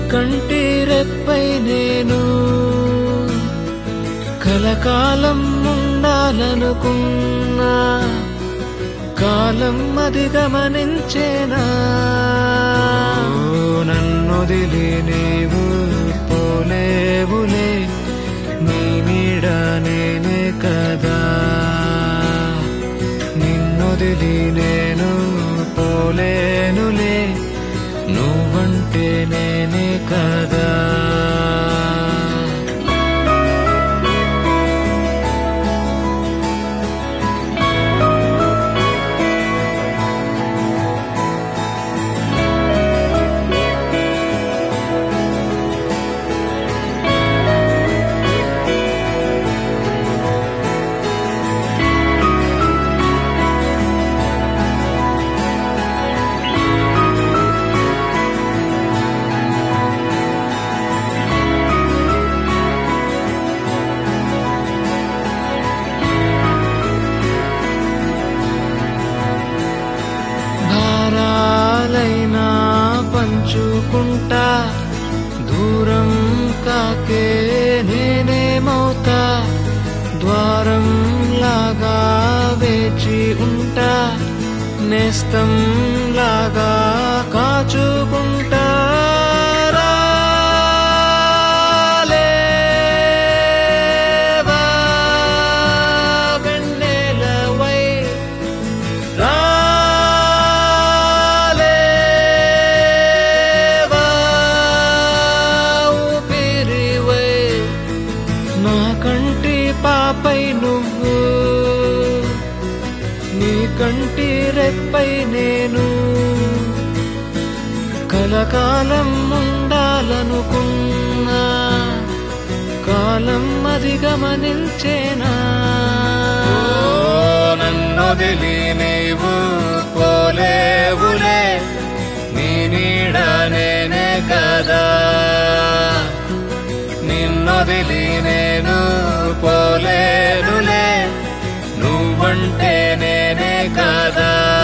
కంటి రెప్పై నేను కలకాలం ఉండాలనుకున్నా కాలం అది గమనించేనా నన్నొదిలి నీవు పోలేవులే నీ నీడ నేనే కదా నిన్నొదిలి నేను పోలేనులే నువ్వంటే నేనే కదా భారాలైనా పంచుకుంటా దూరం కాకే నేనేమవుతా ద్వారం లాగా వేచి ఉంటా నేస్తం లాగా కాచుకుంటా రాలేవా వెన్నెలవై రాలేవా ఊపిరివై నా కంటి పాపై నువ్వు నీ కంటి రెప్పై నేను కలకాలం ఉండాలనుకున్నా కాలం అది గమనించేనా నన్నొదిలి నీవు పోలేవులే నీ నీడ నేనే కదా నిన్నొదిలి నేను పోలేనులే నువ్వంటే నేనే కదా